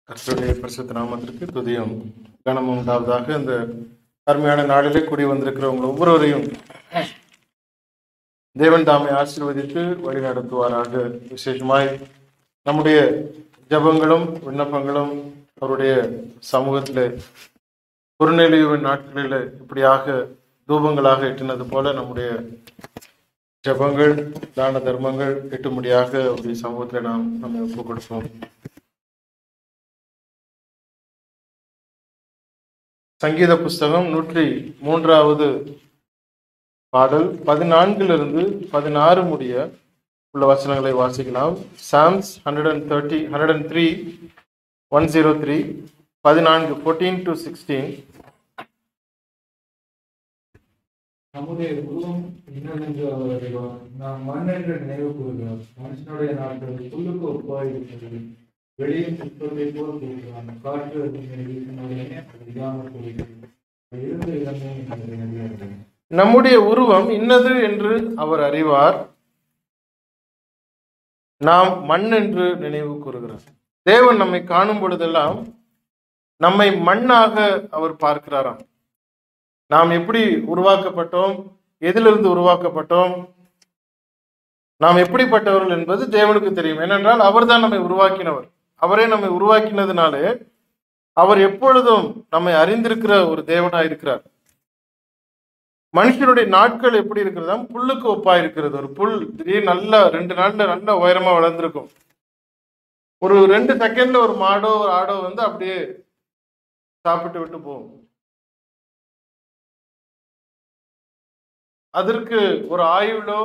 கர்த்தருடைய பரிசுத்த நாமத்திற்கு துதியும் கனமும் உண்டாவதாக இந்த அருமையான நாளிலே கூடி வந்திருக்கிறவங்க ஒவ்வொருவரையும் தேவன் தாமை ஆசீர்வதித்து வழி நடத்துவாராக விசேஷமாய் நம்முடைய ஜெபங்களும் விண்ணப்பங்களும் அவருடைய சமூகத்திலே குறுநிலைவு நாட்களில் இப்படியாக தூபங்களாக எட்டினது போல நம்முடைய ஜெபங்கள் தான தர்மங்கள் எட்டும்படியாக அவருடைய சமூகத்தில் நாம் நம்ம ஒப்புக் கொடுப்போம் சங்கீத புஸ்தகம் நூற்றி மூன்றாவது பாடல் பதினான்கிலிருந்து பதினாறு முடிய உள்ள வசனங்களை வாசிக்கலாம் Psalms hundred and thirty hundred and three one zero three பதினான்கு ஃபோர்டீன் டு சிக்ஸ்டீன் நம்முடைய உருவம் இன்னதென்று அவர் அறிவார் நாம் மண் என்று நினைவு கூறுகிறார் மனுஷனுடைய நாட்கள் புல்லுக்கு ஒப்பாய் இருக்கிறது வெளியும் புத்தகத்தை போல் கூறுகிறான் காற்று அதனை வீசினுடனே அது இல்லாமல் போகிறது அது இருந்த இடமே என்பதை அறியார்கள் நம்முடைய உருவம் இன்னது என்று அவர் அறிவார் நாம் மண் என்று நினைவு கூறுகிறார் தேவன் நம்மை காணும் பொழுதெல்லாம் நம்மை மண்ணாக அவர் பார்க்கிறாராம் நாம் எப்படி உருவாக்கப்பட்டோம் எதிலிருந்து உருவாக்கப்பட்டோம் நாம் எப்படிப்பட்டவர்கள் என்பது தேவனுக்கு தெரியும் ஏனென்றால் அவர்தான் நம்மை உருவாக்கினவர் அவரே நம்மை உருவாக்கினதுனாலே அவர் எப்பொழுதும் நம்மை அறிந்திருக்கிற ஒரு தேவனாய் இருக்கிறார் மனுஷனுடைய நாட்கள் எப்படி இருக்கிறதா புல்லுக்கு ஒப்பா இருக்கிறது ஒரு புல் திடீர் நல்லா ரெண்டு நாள்ல நல்ல உயரமா வளர்ந்துருக்கும் ஒரு ரெண்டு செகண்ட்ல ஒரு மாடோ ஒரு ஆடோ வந்து அப்படியே சாப்பிட்டு விட்டு போகும் அதற்கு ஒரு ஆயுளோ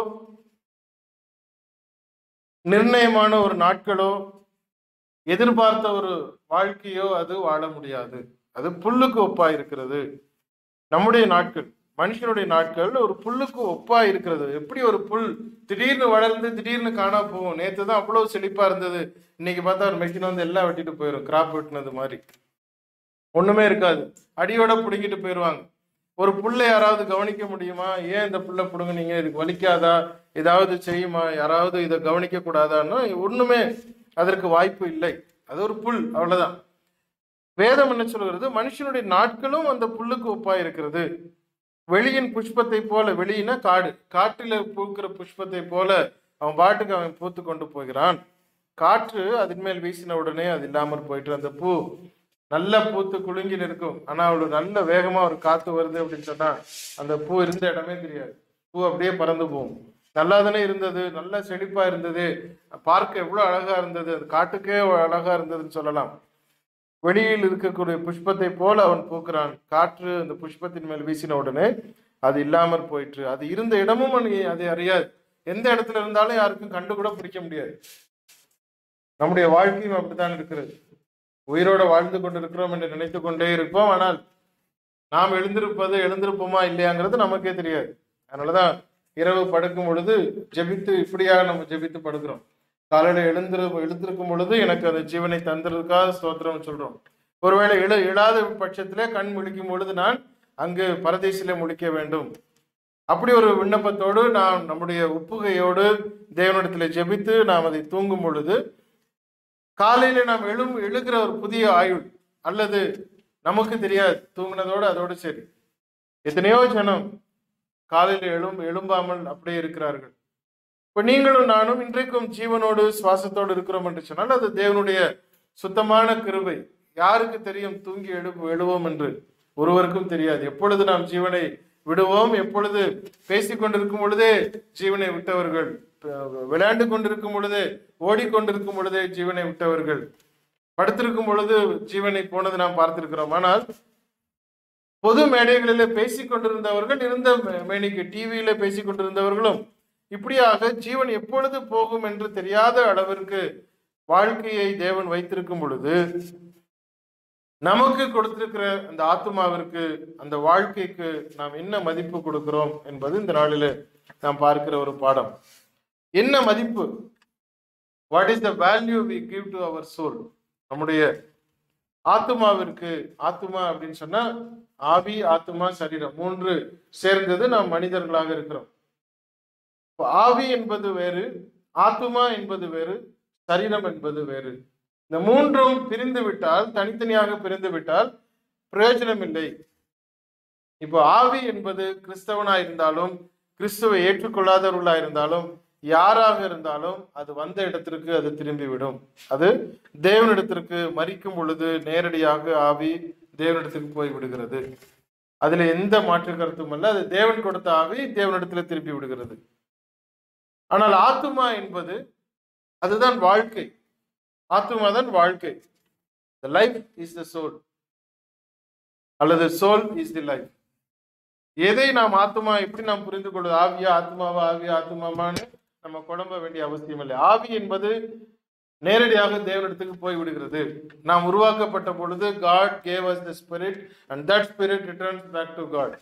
நிர்ணயமான ஒரு நாட்களோ எதிர்பார்த்த ஒரு வாழ்க்கையோ அது வாழ முடியாது அது புல்லுக்கு ஒப்பா இருக்கிறது நம்முடைய நாட்கள் மனுஷனுடைய நாட்கள் ஒரு புல்லுக்கு ஒப்பா இருக்கிறது எப்படி ஒரு புல் திடீர்னு வளர்ந்து திடீர்னு காணா போகும் நேற்று தான் அவ்வளவு செழிப்பா இருந்தது இன்னைக்கு பார்த்தா ஒரு மெஷின் வந்து எல்லாம் வெட்டிட்டு போயிடும் கிராப் வெட்டினது மாதிரி ஒண்ணுமே இருக்காது அடியோட பிடுங்கிட்டு போயிடுவாங்க ஒரு புல்லை யாராவது கவனிக்க முடியுமா ஏன் இந்த புல்லை பிடுங்குனீங்க இதுக்கு வலிக்காதா ஏதாவது செய்யுமா யாராவது இதை கவனிக்க கூடாதான்னு ஒண்ணுமே அதற்கு வாய்ப்பு இல்லை அது ஒரு புல் அவ்வளவுதான் வேதம் என்ன சொல்கிறது மனுஷனுடைய நாட்களும் அந்த புல்லுக்கு ஒப்பா இருக்கிறது வெளியின் புஷ்பத்தை போல வெளியினா காடு காட்டில பூக்கிற புஷ்பத்தை போல அவன் பாட்டுக்கு அவன் பூத்து கொண்டு போகிறான் காற்று அதன் மேல் வீசின உடனே அது இல்லாமல் போயிட்டு அந்த பூ நல்ல பூத்து குலுங்கி நிற்கும் ஆனா அவளுக்கு நல்ல வேகமா ஒரு காத்து வருது அப்படின்னு சொன்னா அந்த பூ இருந்த இடமே தெரியாது பூ அப்படியே பறந்து போகும் நல்லா தானே இருந்தது நல்ல செழிப்பா இருந்தது பார்க்க எவ்வளவு அழகா இருந்தது அது காட்டுக்கே அழகா இருந்ததுன்னு சொல்லலாம் வெளியில் இருக்கக்கூடிய புஷ்பத்தை போல அவன் பூக்கிறான் காற்று அந்த புஷ்பத்தின் மேல் வீசின உடனே அது இல்லாமற் போயிற்று அது இருந்த இடமும் அவனுக்கு அதை அறியாது எந்த இடத்துல இருந்தாலும் யாருக்கும் கண்டு கூட பிடிக்க முடியாது நம்முடைய வாழ்க்கையும் அப்படித்தான் இருக்கிறது உயிரோட வாழ்ந்து கொண்டிருக்கிறோம் என்று நினைத்து கொண்டே இருப்போம் ஆனால் நாம் எழுந்திருப்பது எழுந்திருப்போமா இல்லையாங்கிறது நமக்கே தெரியாது அதனாலதான் இரவு படுக்கும் பொழுது ஜெபித்து இப்படியாக நம்ம ஜெபித்து படுக்கிறோம் காலையில எழுந்திரு எழுந்திருக்கும் பொழுது எனக்கு அந்த ஜீவனை தந்திருக்காக ஸ்தோத்திரம் சொல்றோம் ஒருவேளை எழு எழாத பட்சத்திலே கண் முழிக்கும் பொழுது நான் அங்கு பரதேசிலே முழிக்க வேண்டும் அப்படி ஒரு விண்ணப்பத்தோடு நாம் நம்முடைய ஒப்புகையோடு தேவனிடத்துல ஜெபித்து நாம் அதை தூங்கும் பொழுது காலையில நாம் எழும் எழுகிற ஒரு புதிய ஆயுள் அல்லது நமக்கு தெரியாது தூங்கினதோடு அதோடு சரி எத்தனையோ ஜனம் காலையில எழும் எழும்பாமல் அப்படியே இருக்கிறார்கள் இப்ப நீங்களும் நானும் இன்றைக்கும் ஜீவனோடு சுவாசத்தோடு இருக்கிறோம் என்று சொன்னால் அது தேவனுடைய சுத்தமான கிருபை யாருக்கு தெரியும் தூங்கி எழு எழுவோம் என்று ஒருவருக்கும் தெரியாது எப்பொழுது நாம் ஜீவனை விடுவோம் எப்பொழுது பேசிக் கொண்டிருக்கும் பொழுதே ஜீவனை விட்டவர்கள் விளையாண்டு கொண்டிருக்கும் பொழுதே ஓடிக்கொண்டிருக்கும் பொழுதே ஜீவனை விட்டவர்கள் படுத்திருக்கும் பொழுது ஜீவனை போனது நாம் பார்த்திருக்கிறோம் ஆனால் பொது மேடைகளிலே பேசிக் கொண்டிருந்தவர்கள் இருந்த மே- மேனிக்கு டிவியில பேசிக் கொண்டிருந்தவர்களும் இப்படியாக ஜீவன் எப்பொழுது போகும் என்று தெரியாத அளவிற்கு வாழ்க்கையை தேவன் வைத்திருக்கும் பொழுது நமக்கு கொடுத்திருக்கிற அந்த ஆத்மாவிற்கு அந்த வாழ்க்கைக்கு நாம் என்ன மதிப்பு கொடுக்கிறோம் என்பது இந்த நாளில நாம் பார்க்கிற ஒரு பாடம் என்ன மதிப்பு what is the value we give to our soul நம்முடைய ஆத்மாவிற்கு ஆத்மா அப்படின்னு சொன்னா ஆவி ஆத்மா சரீரம் மூன்று சேர்ந்தது நாம் மனிதர்களாக இருக்கிறோம் இப்ப ஆவி என்பது வேறு ஆத்மா என்பது வேறு சரீரம் என்பது வேறு இந்த மூன்றும் பிரிந்து விட்டால் தனித்தனியாக பிரிந்து விட்டால் பிரயோஜனம் இல்லை இப்போ ஆவி என்பது கிறிஸ்தவனா இருந்தாலும் கிறிஸ்துவை ஏற்றுக்கொள்ளாதவர்களா இருந்தாலும் யாராக இருந்தாலும் அது வந்த இடத்திற்கு அது திரும்பிவிடும் அது தேவனிடத்திற்கு மறிக்கும் பொழுது நேரடியாக ஆவி தேவனிடத்துக்கு போய் விடுகிறது அதுல எந்த மாற்று கருத்தும் அல்ல அது தேவன் கொடுத்த ஆவி தேவனிடத்துல திருப்பி விடுகிறது ஆனால் ஆத்துமா என்பது அதுதான் வாழ்க்கை ஆத்துமா தான் வாழ்க்கை the life is the soul அல்லது சோல் இஸ் தி லைஃப் எதை நாம் ஆத்துமா எப்படி நாம் புரிந்து கொள்வது ஆவியா ஆத்மாவா ஆவியா ஆத்மாவான்னு நம்ம குழம்ப வேண்டிய அவசியம் இல்லை ஆவி என்பது நேரடியாக தேவனிடத்துக்கு போய் விடுகிறது நாம் உருவாக்கப்பட்ட பொழுது God gave us the spirit and that spirit returns back to God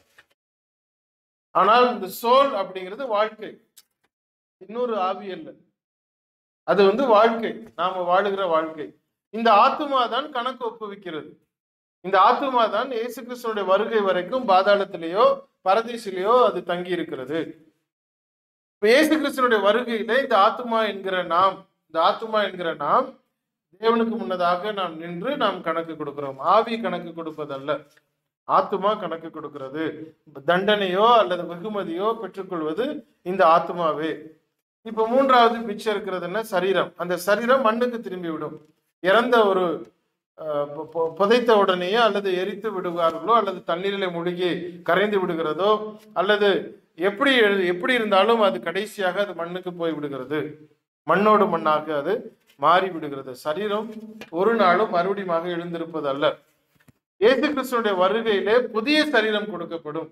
ஆனால் இந்த சோல் அப்படிங்கிறது வாழ்க்கை இன்னொரு ஆவி அல்ல அது வந்து வாழ்க்கை நாம வாழுகிற வாழ்க்கை இந்த ஆத்துமா தான் கணக்கு ஒப்புவிக்கிறது இந்த ஆத்துமா தான் இயேசு கிறிஸ்துனுடைய வருகை வரைக்கும் பாதாளத்திலேயோ பரதீசிலேயோ அது தங்கி இருக்கிறது இப்ப இயேசு கிறிஸ்துனுடைய வருகையில இந்த ஆத்துமா என்கிற நாம் இந்த ஆத்துமா என்கிற நாம் தேவனுக்கு முன்னதாக நாம் நின்று நாம் கணக்கு கொடுக்கிறோம் ஆவி கணக்கு கொடுப்பதல்ல ஆத்துமா கணக்கு கொடுக்கிறது தண்டனையோ அல்லது வெகுமதியோ பெற்றுக்கொள்வது இந்த ஆத்துமாவே இப்ப மூன்றாவது பிக்சர் இருக்கிறது என்ன சரீரம் அந்த சரீரம் மண்ணுக்கு திரும்பி விடும் இறந்த ஒரு அஹ், பொ- பொ- புதைத்த உடனேயே அல்லது எரித்து விடுவார்களோ அல்லது தண்ணீரிலே முழுகி கரைந்து விடுகிறதோ அல்லது எப்படி எழு- எப்படி இருந்தாலும் அது கடைசியாக அது மண்ணுக்கு போய் விடுகிறது மண்ணோடு மண்ணாக அது மாறி விடுகிறது சரீரம் ஒரு நாளும் மறுபடியும் எழுந்திருப்பது அல்ல இயேசு கிறிஸ்துடைய வருகையிலே புதிய சரீரம் கொடுக்கப்படும்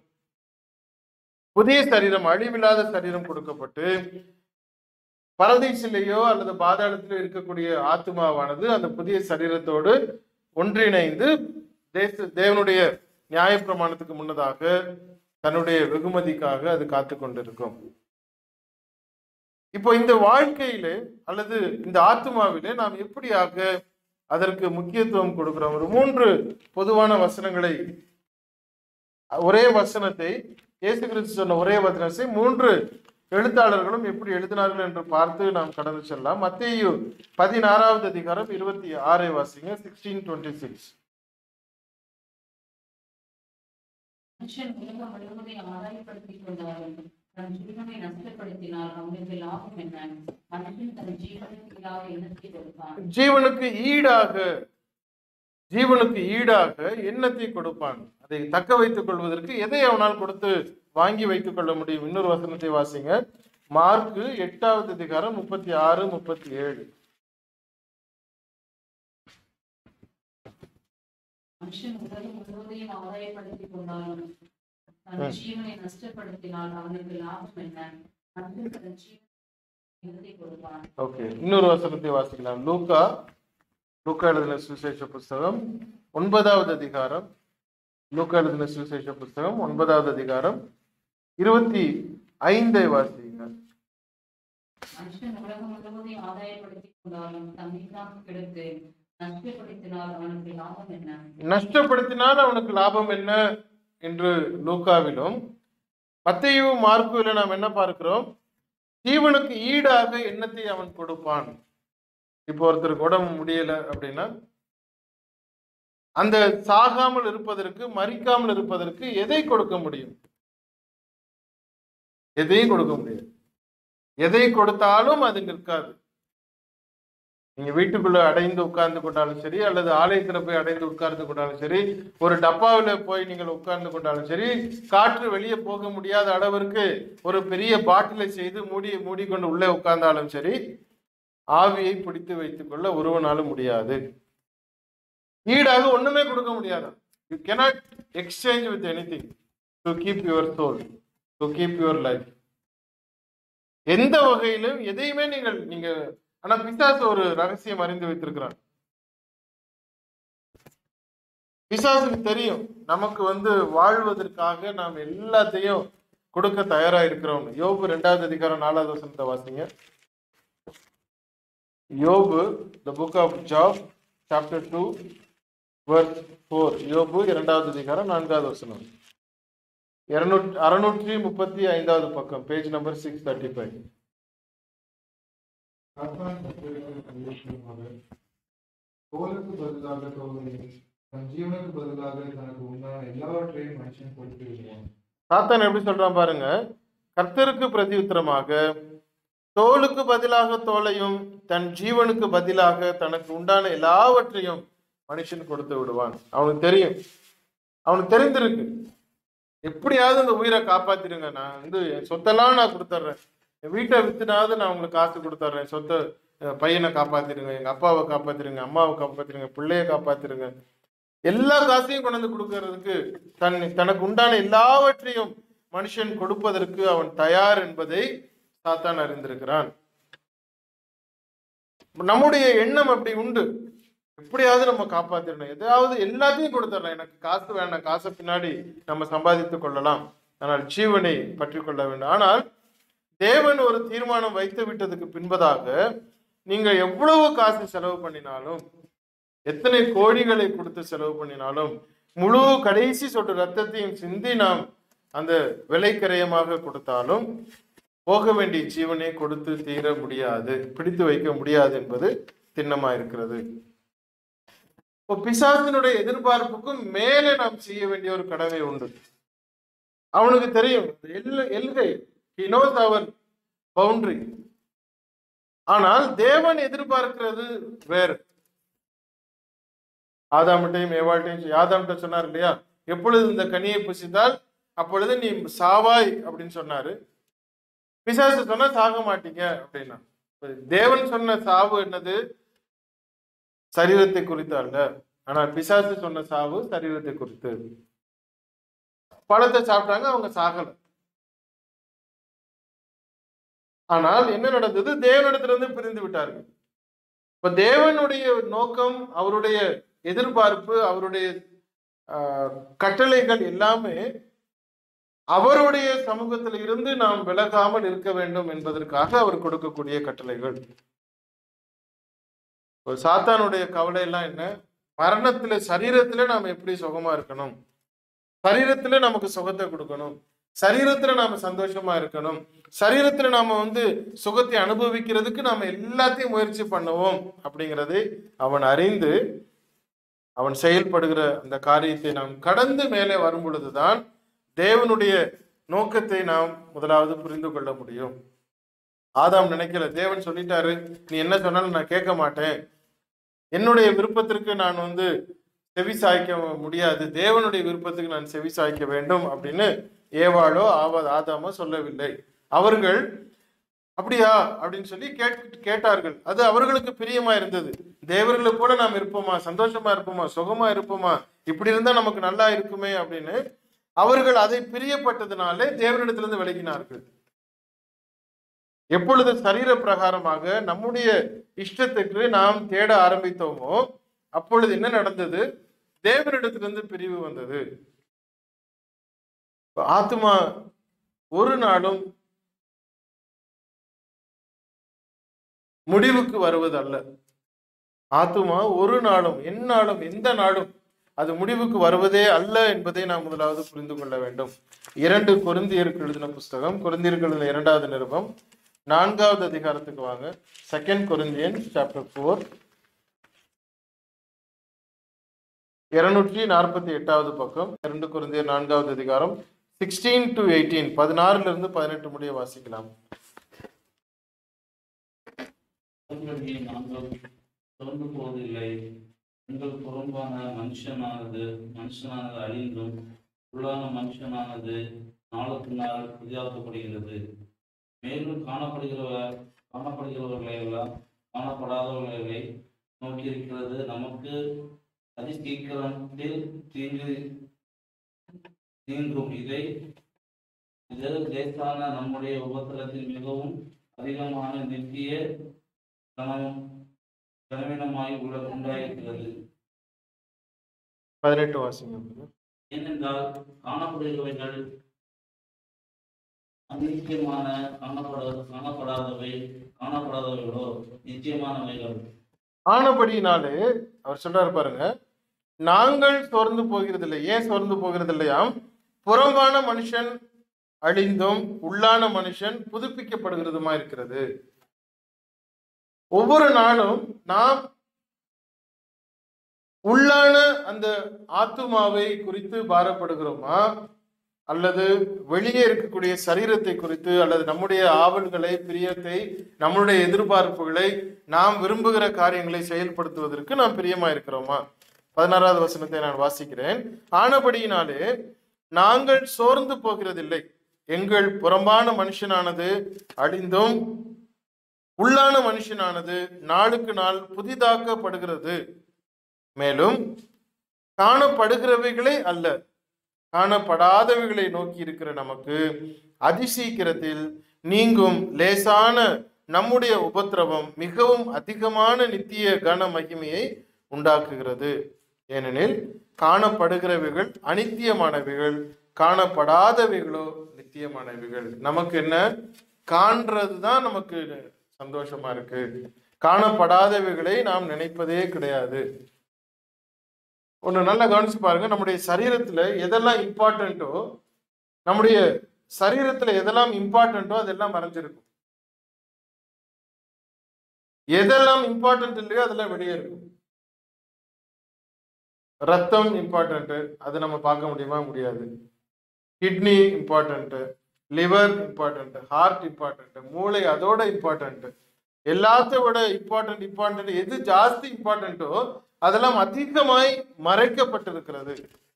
புதிய சரீரம் அழிவில்லாத சரீரம் கொடுக்கப்பட்டு பரதீசிலேயோ அல்லது பாதாளத்திலோ இருக்கக்கூடிய ஆத்மாவானது அந்த புதிய சரீரத்தோடு ஒன்றிணைந்து தேச தேவனுடைய நியாயப்பிரமாணத்துக்கு முன்னதாக தன்னுடைய வெகுமதிக்காக அது காத்து கொண்டிருக்கும் இப்போ இந்த வாழ்க்கையிலே அல்லது இந்த ஆத்மாவிலே நாம் எப்படியாக அதற்கு முக்கியத்துவம் கொடுக்கிறோம் ஒரு மூன்று பொதுவான வசனங்களை ஒரே வசனத்தை இயேசு கிறிஸ்து சொன்ன ஒரே வசனத்தை மூன்று எழுத்தாளர்களும் எப்படி எழுதினார்கள் என்று பார்த்து நாம் கடந்து செல்லலாம் மத்தேயு பதினாறாவது அதிகாரம் இருபத்தி ஆறை வாசிங்க சிக்ஸ்டீன் டுவெண்ட்டி சிக்ஸ் மனுஷன் உலகம் முழுவதையும் ஆதாயப்படுத்திக் கொண்டாலும் தன் ஜீவனை நஷ்டப்படுத்தினால் அவனுக்கு லாபம் என்ன மனுஷன் தன் ஜீவனுக்கு இல்லாத எண்ணத்தை கொடுப்பான் ஜீவனுக்கு ஈடாக ஜீவனுக்கு ஈடாக எண்ணத்தை கொடுப்பான் அதை தக்க வைத்துக் கொள்வதற்கு எதை அவனால் கொடுத்து வாங்கி வைத்துக் கொள்ள முடியும் இன்னொரு வசனத்தை வாசிங்க மார்க்கு எட்டாவது அதிகாரம் முப்பத்தி ஆறு முப்பத்தி ஏழு மனுஷன் உலகம் முழுவதையும் ஆதாயப்படுத்திக் கொண்டாலும் தன் ஜீவனை நஷ்டப்படுத்தினால் அவனுக்கு லாபம் என்ன மனுஷன் தன் ஜீவனுக்கு எண்ணத்தை கொடுப்பான் ஓகே இன்னொரு வசனத்தை வாசிக்கலாம் லூக்கா லூக்கா எழுதின சுவிசேஷ புஸ்தகம் ஒன்பதாவது அதிகாரம் லூக்கா எழுதின சுவிசேஷ புஸ்தகம் ஒன்பதாவது அதிகாரம் இருபத்தி ஐந்தை வாசிங்க மனுஷன் உலகம் முழுவதையும் ஆதாயப்படுத்திக் கொண்டாலும் தன்னைத்தான் கெடுத்து நஷ்டப்படுத்தினால் அவனுக்கு லாபம் என்ன நஷ்டப்படுத்தினால் அவனுக்கு லாபம் என்ன என்று லூக்காவிலும் மத்தையு மார்க்குவில நாம் என்ன பார்க்கிறோம் ஜீவனுக்கு ஈடாக எண்ணத்தை அவன் கொடுப்பான் இப்போ ஒருத்தருக்கு உடம்பு முடியல அப்படின்னா அந்த சாகாமல் இருப்பதற்கு மறிக்காமல் இருப்பதற்கு எதை கொடுக்க முடியும் எதையும் கொடுக்க முடியாது எதை கொடுத்தாலும் அது நிற்காது நீங்க வீட்டுக்குள்ள அடைந்து உட்கார்ந்து கொண்டாலும் சரி அல்லது ஆலயத்துல போய் அடைந்து உட்கார்ந்து கொண்டாலும் சரி ஒரு டப்பாவில போய் நீங்கள் உட்கார்ந்து கொண்டாலும் சரி காற்று வெளியே போக முடியாத அளவிற்கு ஒரு பெரிய பாட்டிலை செய்து மூடி மூடிக்கொண்டு உள்ளே உட்கார்ந்தாலும் சரி ஆவியை பிடித்து வைத்துக் கொள்ள ஒருவனாலும் முடியாது ஈடாக ஒண்ணுமே கொடுக்க முடியாது you cannot exchange with anything to keep your soul to keep your life எந்த வகையிலும் எதையுமே நீங்கள் நீங்க ஆனா பிசாசு ஒரு ரகசியம் அறிந்து வைத்திருக்கிறான் பிசாசுக்கு தெரியும் நமக்கு வந்து வாழ்வதற்காக நாம் எல்லாத்தையும் கொடுக்க தயாரா இருக்கிறோம் யோபு ரெண்டாவது அதிகாரம் நாலாவது வசனத்தை வாசிங்க யோபு the book of Job chapter two verse four யோபு இரண்டாவது அதிகாரம் நான்காவது வசனம் இருநூற்றி அறுநூற்றி முப்பத்தி ஐந்தாவது பக்கம் page number six thirty five சாத்தான் கர்த்தருக்கு சந்தோஷமாக தோலுக்கு பதிலாக தோலையும் தன் ஜீவனுக்கு பதிலாக தனக்கு உண்டான எல்லாவற்றையும் மனுஷன் கொடுத்து விடுவான் சாத்தான் எப்படி சொல்றான் பாருங்க கர்த்தருக்கு பிரதியுத்தரமாக தோலுக்கு பதிலாக தோலையும் தன் ஜீவனுக்கு பதிலாக தனக்கு உண்டான எல்லாவற்றையும் மனுஷன் கொடுத்து விடுவான் அவனுக்கு தெரியும் அவனுக்கு தெரிந்திருக்கு எப்படியாவது இந்த உயிரை காப்பாத்திடுங்க நான் வந்து என் சொத்தெல்லாம் நான் கொடுத்துட்றேன் என் வீட்டை வித்துனாவது நான் உங்களுக்கு காசு கொடுத்துட்றேன் சொத்தை என் பையனை காப்பாத்திடுங்க எங்க அப்பாவை காப்பாத்திடுங்க அம்மாவை காப்பாத்திடுங்க பிள்ளைய காப்பாத்திடுங்க எல்லா காசையும் கொண்டு வந்து கொடுக்கறதுக்கு தன் தனக்கு உண்டான எல்லாவற்றையும் மனுஷன் கொடுப்பதற்கு அவன் தயார் என்பதை சாத்தான் அறிந்திருக்கிறான் நம்முடைய எண்ணம் அப்படி உண்டு எப்படியாவது நம்ம காப்பாத்திடணும் எதாவது எல்லாத்தையும் கொடுத்துடலாம் எனக்கு காசு வேண்டாம் காசை பின்னாடி நம்ம சம்பாதித்துக் கொள்ளலாம் ஆனால் ஜீவனை பற்றி கொள்ள வேண்டும் ஆனால் தேவன் ஒரு தீர்மானம் வைத்து விட்டதுக்கு பின்பதாக நீங்க எவ்வளவு காசு செலவு பண்ணினாலும் எத்தனை கோடிகளை கொடுத்து செலவு பண்ணினாலும் முழு கடைசி சொட்டு ரத்தத்தையும் சிந்தி நாம் அந்த விலைக்கரையமாக கொடுத்தாலும் போக வேண்டிய ஜீவனை கொடுத்து தீர முடியாது பிடித்து வைக்க முடியாது என்பது திண்ணமா இருக்கிறது இப்போ பிசாசினுடைய எதிர்பார்ப்புக்கும் மேலே நாம் செய்ய வேண்டிய ஒரு கடமை உண்டு அவனுக்கு தெரியும் இந்த எல்லை- எல்கை he knows our பவுண்டரி ஆனால் தேவன் எதிர்பார்க்கிறது வேறு ஆதாமிட்டையும் ஏவாள்கிட்டையும் ஆதாம்கிட்ட சொன்னார் இல்லையா எப்பொழுது இந்த கனியை புசித்தால் அப்பொழுது நீ சாவாய் அப்படின்னு சொன்னாரு பிசாசு சொன்னா சாக மாட்டீங்க அப்படின்னா இப்ப தேவன் சொன்ன சாவு என்னது சரீரத்தை குறித்து அல்ல ஆனால் பிசாசு சொன்ன சாவு சரீரத்தை குறித்து பழத்தை சாப்பிட்டாங்க அவங்க சாகல ஆனால் என்ன நடந்தது தேவனிடத்திலிருந்து பிரிந்து விட்டார்கள் இப்ப தேவனுடைய நோக்கம் அவருடைய எதிர்பார்ப்பு அவருடைய ஆஹ், கட்டளைகள் எல்லாமே அவருடைய சமூகத்தில் இருந்து நாம் விலகாமல் இருக்க வேண்டும் என்பதற்காக அவர் கொடுக்கக்கூடிய கட்டளைகள் ஒரு சாத்தானுடைய கவலை எல்லாம் என்ன மரணத்துல சரீரத்துல நாம் எப்படி சுகமா இருக்கணும் சரீரத்துல நமக்கு சுகத்தை கொடுக்கணும் சரீரத்துல நாம சந்தோஷமா இருக்கணும் சரீரத்துல நாம வந்து சுகத்தை அனுபவிக்கிறதுக்கு நாம எல்லாத்தையும் முயற்சி பண்ணுவோம் அப்படிங்கிறதை அவன் அறிந்து அவன் செயல்படுகிற அந்த காரியத்தை நாம் கடந்து மேலே வரும் பொழுதுதான் தேவனுடைய நோக்கத்தை நாம் முதலாவது புரிந்து கொள்ள முடியும் ஆதாம் நினைக்கல தேவன் சொல்லிட்டாரு நீ என்ன சொன்னாலும் நான் கேட்க மாட்டேன் என்னுடைய விருப்பத்திற்கு நான் வந்து செவி சாய்க்க முடியாது தேவனுடைய விருப்பத்துக்கு நான் செவி சாய்க்க வேண்டும் அப்படின்னு ஏவாளோ ஆவா ஆதாமோ சொல்லவில்லை அவர்கள் அப்படியா அப்படின்னு சொல்லி கேட் கேட்டார்கள் அது அவர்களுக்கு பிரியமா இருந்தது தேவர்களை போல நாம் இருப்போமா சந்தோஷமா இருப்போமா சுகமா இருப்போமா இப்படி இருந்தா நமக்கு நல்லா இருக்குமே அப்படின்னு அவர்கள் அதை பிரியப்பட்டதுனாலே தேவனிடத்திலிருந்து விலகினார்கள் எப்பொழுது சரீர பிரகாரமாக நம்முடைய இஷ்டத்துக்கு நாம் தேட ஆரம்பித்தோமோ அப்பொழுது என்ன நடந்தது தேவனிடத்திலிருந்து பிரிவு வந்தது ஆத்மா ஒரு நாளும் முடிவுக்கு வருவதல்ல ஆத்துமா ஒரு நாளும் எந்நாளும் எந்த நாளும் அது முடிவுக்கு வருவதே அல்ல என்பதை நாம் முதலாவது புரிந்து கொள்ள வேண்டும் இரண்டு கொருந்தியருக்கு எழுதின புஸ்தகம் கொருந்தியருக்கு எழுதின இரண்டாவது நிருபம் நான்காவது அதிகாரத்துக்கு வாங்க செகண்ட் கொரிந்தியன் சாப்டர் ஃபோர் இருநூற்றி நாற்பத்தி எட்டாவது பக்கம் இரண்டு கொரிந்தியர் நான்காவது அதிகாரம் சிக்ஸ்டீன் டு எயிட்டீன் பதினாறுல இருந்து பதினெட்டு முடிய வாசிக்கலாம் அவர்களுடைய நாங்கள் தொடர்ந்து போவதில்லை உங்கள் புறம்பான மனுஷனானது மனுஷனானது அழிந்தும் உள்ளான மனுஷனானது நாளுக்கு நாள் புதிதாக்கப்படுகிறது மேலும் காணப்படுகிறவர் காணப்படுகிறவர்களை எல்லாம் காணப்படாதவர்களை நோக்கியிருக்கிறது நமக்கு அதி சீக்கிரத்தில் தீங்கு தீங்கும் இதை இது லேசான நம்முடைய உபத்திரத்தில் மிகவும் அதிகமான நித்திய கணம் கனவீனமாய் உள்ள உண்டாயிருக்கிறது பதினெட்டு வாசிங்க ஏனென்றால் காணப்படுகிறவைகள் அநித்தியமான காணப்பட காணப்படாதவை காணப்படாதவைகளோ நிச்சயமானவைகள் ஆனபடியினாலே அவர் சொல்றாரு பாருங்க நாங்கள் சோர்ந்து போகிறதில்லை ஏன் சோர்ந்து போகிறதில்லையாம் புறம்பான மனுஷன் அழிந்தும் உள்ளான மனுஷன் புதுப்பிக்கப்படுகிறதுமா இருக்கிறது ஒவ்வொரு நாளும் நாம் உள்ளான அந்த ஆத்துமாவை குறித்து பாரப்படுகிறோமா அல்லது வெளியே இருக்கக்கூடிய சரீரத்தை குறித்து அல்லது நம்முடைய ஆவல்களை பிரியத்தை நம்முடைய எதிர்பார்ப்புகளை நாம் விரும்புகிற காரியங்களை செயல்படுத்துவதற்கு நாம் பிரியமா இருக்கிறோமா பதினாறாவது வசனத்தை நான் வாசிக்கிறேன் ஆனபடியினாலே நாங்கள் சோர்ந்து போகிறதில்லை எங்கள் புறம்பான மனுஷனானது அழிந்தும் உள்ளான மனுஷனானது நாளுக்கு நாள் புதிதாக்கப்படுகிறது மேலும் காணப்படுகிறவைகளே அல்ல காணப்படாதவைகளை நோக்கி இருக்கிற நமக்கு அதிசீக்கிரத்தில் நீங்கும் லேசான நம்முடைய உபத்திரவம் மிகவும் அதிகமான நித்திய கன மகிமையை உண்டாக்குகிறது ஏனெனில் காணப்படுகிறவைகள் அனித்தியமானவைகள் காணப்படாதவைகளோ நித்தியமானவைகள் நமக்கு என்ன காண்றது தான் நமக்கு சந்தோஷமா இருக்கு காணப்படாதவைகளை நாம் நினைப்பதே கிடையாது ஒன்று நல்லா கவனிச்சு பாருங்க நம்முடைய சரீரத்துல எதெல்லாம் இம்பார்ட்டண்ட்டோ நம்முடைய சரீரத்துல எதெல்லாம் இம்பார்ட்டண்ட்டோ அதெல்லாம் மறைஞ்சிருக்கும் எதெல்லாம் இம்பார்ட்டன்ட் இல்லையோ அதெல்லாம் வெளியே இருக்கும் ரத்தம் இம்பார்ட்டன்ட் அது நம்ம பார்க்க முடியுமா முடியாது kidney important liver important heart important மூளை அதோட இம்பார்ட்டன்ட் எல்லாத்தையும் விட இம்பார்ட்டன்ட் இம்பார்ட்டன்ட் எது ஜாஸ்தி இம்பார்ட்டன்ட்டோ அதெல்லாம் அதிகமாய் மறைக்கப்பட்டிருக்கிறது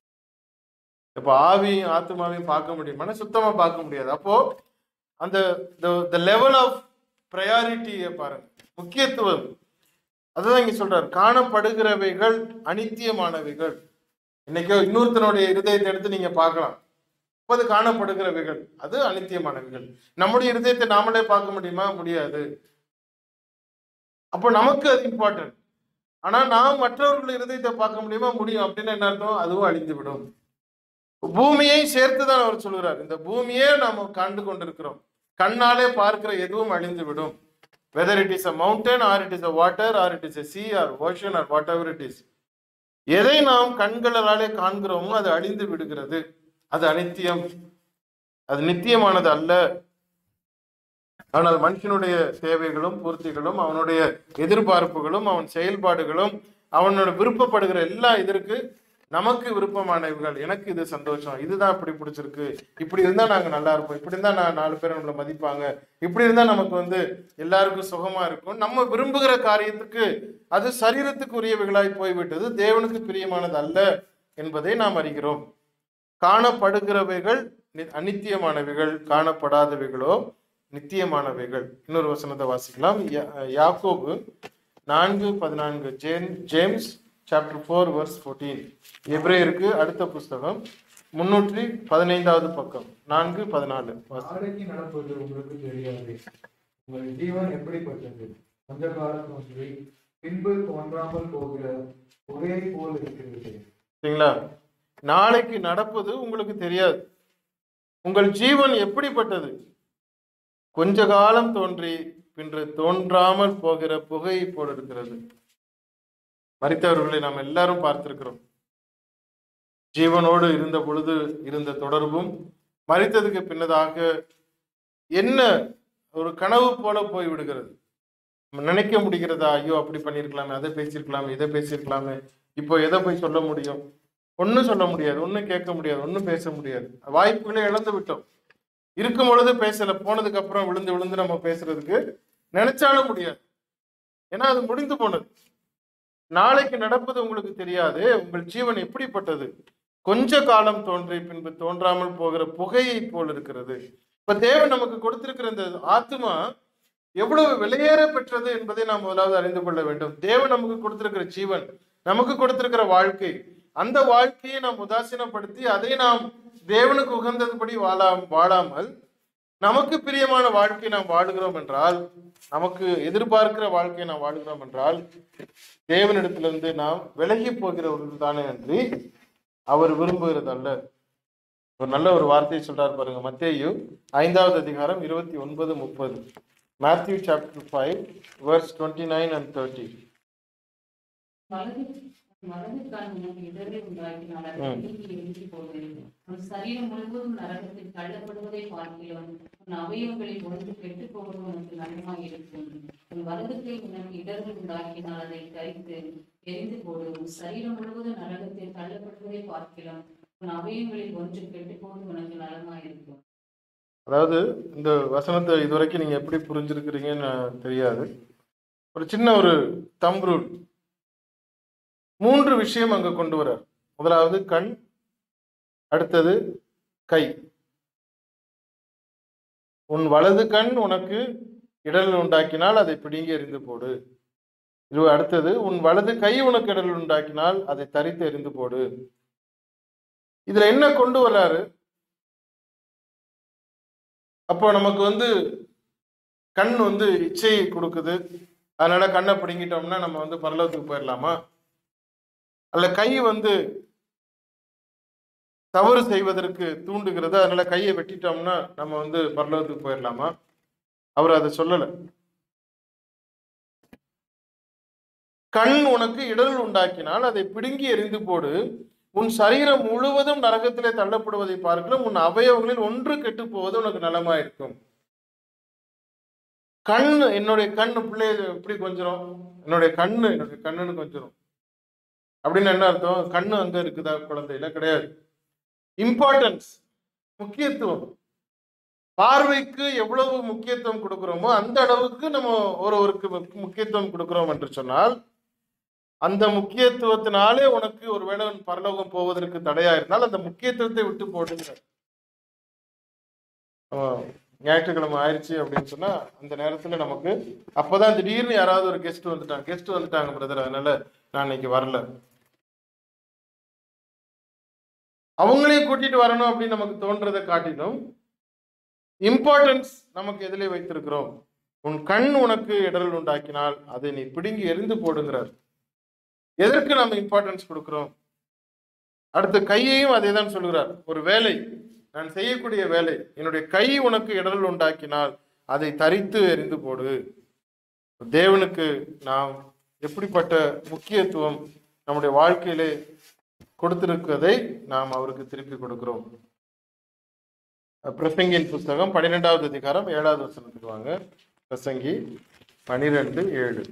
இப்ப ஆவியும் ஆத்மாவையும் பார்க்க முடியுமானா சுத்தமா பார்க்க முடியாது அப்போ அந்த த லெவல் ஆஃப் ப்ரையாரிட்டியை பாருங்க முக்கியத்துவம் அதுதான் இங்க சொல்றாரு காணப்படுகிறவைகள் அனித்தியமானவைகள் இன்னைக்கோ இன்னொருத்தனுடைய இருதயத்தை எடுத்து நீங்க பார்க்கலாம் அப்ப அது காணப்படுகிறவைகள் அது அனித்தியமானவைகள் நம்முடைய இருதயத்தை நாமளே பார்க்க முடியுமா முடியாது அப்போ நமக்கு அது இம்பார்ட்டன்ட் ஆனா நாம் மற்றவர்கள் இருதயத்தை பார்க்க முடியுமா முடியும் அப்படின்னு என்ன அர்த்தம் அதுவும் அழிந்து விடும் பூமியை சேர்த்து தான் அவர் சொல்கிறார் இந்த பூமியே நாம் கண்டு கொண்டிருக்கிறோம் கண்ணாலே பார்க்கிற எதுவும் அழிந்து விடும் whether it is a mountain or it is a water or it is a sea or ocean or whatever it is எதை நாம் கண்களாலே காண்கிறோமோ அது அழிந்து விடுகிறது அது அனித்தியம் அது நித்தியமானது அல்ல ஆனால் மனுஷனுடைய தேவைகளும் பூர்த்திகளும் அவனுடைய எதிர்பார்ப்புகளும் அவன் செயல்பாடுகளும் அவனோட விருப்பப்படுகிற எல்லா இதற்கு நமக்கு விருப்பமானவர்கள் எனக்கு இது சந்தோஷம் இதுதான் இப்படி பிடிச்சிருக்கு இப்படி இருந்தா நாங்க நல்லா இருப்போம் இப்படி இருந்தா நான் நாலு பேர் நம்மளை மதிப்பாங்க இப்படி இருந்தா நமக்கு வந்து எல்லாருக்கும் சுகமா இருக்கும் நம்ம விரும்புகிற காரியத்துக்கு அது சரீரத்துக்கு உரியவைகளாய் போய்விட்டது தேவனுக்கு பிரியமானது அல்ல என்பதை நாம் அறிகிறோம் காணப்படுகிறவைகள் நி- அநித்தியமானவைகள் காணப்படாதவைகளோ நித்தியமானவைகள் இன்னொரு வசனத்தை வாசிக்கலாம் யா- யாக்கோபு நான்கு பதினான்கு ஜேம் James chapter four verse fourteen எப்ரேயருக்கு அடுத்த புஸ்தகம் முன்னூற்றி பதினைந்தாவது பக்கம் நான்கு பதினாலு வாசி. நாளைக்கு நடப்பது உங்களுக்கு தெரியாது உங்கள் ஜீவன் எப்படிப்பட்டது கொஞ்ச காலம் தோன்றி பின்பு தோன்றாமல் போகிற ஒரே போல் இருக்கிறது சரிங்களா நாளைக்கு நடப்பது உங்களுக்கு தெரியாது உங்கள் ஜீவன் எப்படிப்பட்டது கொஞ்ச காலம் தோன்றி பின்று தோன்றாமல் போகிற புகையை போல் இருக்கிறது மரித்தவர்களை நாம் எல்லாரும் பார்த்திருக்கிறோம் ஜீவனோடு இருந்த பொழுது இருந்த தொடர்பும் மரித்ததுக்கு பின்னதாக என்ன ஒரு கனவு போல போய் விடுகிறது நம்ம நினைக்க முடிகிறதா ஐயோ அப்படி பண்ணியிருக்கலாமே அதை பேசியிருக்கலாமே இதை பேசியிருக்கலாமே இப்போ எதை போய் சொல்ல முடியும் ஒன்றும் சொல்ல முடியாது ஒன்றும் கேட்க முடியாது ஒன்றும் பேச முடியாது வாய்ப்புகளை இழந்து விட்டோம் இருக்கும் பொழுது பேசல போனதுக்கு அப்புறம் விழுந்து விழுந்து நம்ம பேசுறதுக்கு நினைச்சாலும் முடியாது ஏன்னா அது முடிந்து போனது நாளைக்கு நடப்பது உங்களுக்கு தெரியாது உங்கள் ஜீவன் எப்படிப்பட்டது கொஞ்ச காலம் தோன்றி பின்பு தோன்றாமல் போகிற புகையை போல் இருக்கிறது இப்ப தேவன் நமக்கு கொடுத்திருக்கிற இந்த ஆத்மா எவ்வளவு விலையேற பெற்றது என்பதை நாம் முதலாவது அறிந்து கொள்ள வேண்டும் தேவன் நமக்கு கொடுத்திருக்கிற ஜீவன் நமக்கு கொடுத்திருக்கிற வாழ்க்கை அந்த வாழ்க்கையை நாம் உதாசீனப்படுத்தி அதை நாம் தேவனுக்கு உகந்ததுபடி வாழா வாழாமல் நமக்கு பிரியமான வாழ்க்கை நாம் வாழுகிறோம் என்றால் நமக்கு எதிர்பார்க்கிற வாழ்க்கையை நாம் வாழுகிறோம் என்றால் தேவனிடத்திலிருந்து நாம் விலகி போகிறவர்கள் தானே அன்றி அவர் விரும்புகிறது அல்ல ஒரு நல்ல ஒரு வார்த்தையை சொல்றார் பாருங்க மத்தேயு ஐந்தாவது அதிகாரம் இருபத்தி ஒன்பது முப்பது Matthew chapter five verse twenty nine and thirty வலது வலதுக்கான உனக்கு இடரை உண்டாக்கினால் அதை ம். நீக்கி எரிந்து போடு உன் சரீரம் முழுவதும் நரகத்தில் தள்ளப்படுவதை பார்க்கிறோம் உன் அவயவங்களில் ஒன்று கெட்டுப் போவது உனக்கு நன்மாய் இருக்கும் உன் வலது கை உனக்கு இடர்கள் உண்டாக்கினால் அதை கரித்து எரிந்து போடு உன் சரீரம் முழுவதும் நரகத்தில் தள்ளப்படுவதை பார்க்கலாம் உன் அவயங்களில் ஒன்று கெட்டுப்போது உனக்கு நலமாயிருக்கும் அதாவது இந்த வசனத்தை இதுவரைக்கும் நீங்க எப்படி புரிஞ்சிருக்கிறீங்கன்னு தெரியாது ஒரு சின்ன ஒரு தம் ரூல் மூன்று விஷயம் அங்க கொண்டு வர்றார் முதலாவது கண் அடுத்தது கை உன் வலது கண் உனக்கு இடரல் உண்டாக்கினால் அதை பிடுங்கி எறிந்து போடு இது அடுத்தது உன் வலது கை உனக்கு இடரல் உண்டாக்கினால் அதை தரித்து எறிந்து போடு இதுல என்ன கொண்டு வர்றாரு அப்போ நமக்கு வந்து கண் வந்து இச்சையை கொடுக்குது அதனால கண்ணை பிடுங்கிட்டோம்னா நம்ம வந்து பரலோகத்துக்கு போயிடலாமா அல்ல கை வந்து தவறு செய்வதற்கு தூண்டுகிறது அதனால கையை வெட்டிட்டோம்னா நம்ம வந்து பரலோகத்துக்கு போயிடலாமா அவர் அதை சொல்லல கண் உனக்கு இடரல் உண்டாக்கினால் அதை பிடுங்கி எறிந்து போடு உன் சரீரம் முழுவதும் நரகத்திலே தள்ளப்படுவதை பார்க்கலாம் உன் அவயவங்களில் ஒன்று கெட்டு போவது உனக்கு நலமா இருக்கும் கண் என்னுடைய கண் பிள்ளைய எப்படி கொஞ்சிரும் என்னுடைய கண்ணு என்னுடைய கண்ணுன்னு கொஞ்சிரும் அப்படின்னு என்ன அர்த்தம் கண்ணு அங்க இருக்குதா குழந்தையில கிடையாது இம்பார்ட்டன்ஸ் முக்கியத்துவம் பார்வைக்கு எவ்வளவு முக்கியத்துவம் கொடுக்கிறோமோ அந்த அளவுக்கு நம்ம ஒருவருக்கு முக்- முக்கியத்துவம் கொடுக்கிறோம் என்று சொன்னால் அந்த முக்கியத்துவத்தினாலே உனக்கு ஒருவேளை உன் பரலோகம் போவதற்கு தடையா இருந்தால் அந்த முக்கியத்துவத்தை விட்டு போடுங்க ஞாயிற்றுக்கிழமை ஆயிடுச்சு அப்படின்னு சொன்னா அந்த நேரத்துல நமக்கு அப்பதான் திடீர்னு யாராவது ஒரு கெஸ்ட் வந்துட்டாங்க கெஸ்ட் வந்துட்டாங்க பிரதர் அதனால நான் இன்னைக்கு வரல அவங்களையும் கூட்டிட்டு வரணும் அப்படின்னு நமக்கு தோன்றதை காட்டிலும் இம்பார்ட்டன்ஸ் நமக்கு எதிலே வைத்திருக்கிறோம் உன் கண் உனக்கு இடரல் உண்டாக்கினால் அதை நீ பிடுங்கி எரிந்து போடுங்கிறார் எதற்கு நம்ம இம்பார்ட்டன்ஸ் கொடுக்கிறோம் அடுத்த கையையும் அதே தான் சொல்கிறார் ஒரு வேலை நான் செய்யக்கூடிய வேலை என்னுடைய கை உனக்கு இடரல் உண்டாக்கினால் அதை தரித்து எரிந்து போடு தேவனுக்கு நாம் எப்படிப்பட்ட முக்கியத்துவம் நம்முடைய வாழ்க்கையிலே கொடுத்திருக்கிறதை நாம் அவருக்கு திருப்பி கொடுக்கிறோம் பிரசங்கியின் புஸ்தகம் பன்னிரெண்டாவது அதிகாரம் ஏழாவது வசனத்துக்கு வாங்க பிரசங்கி பனிரெண்டு ஏழு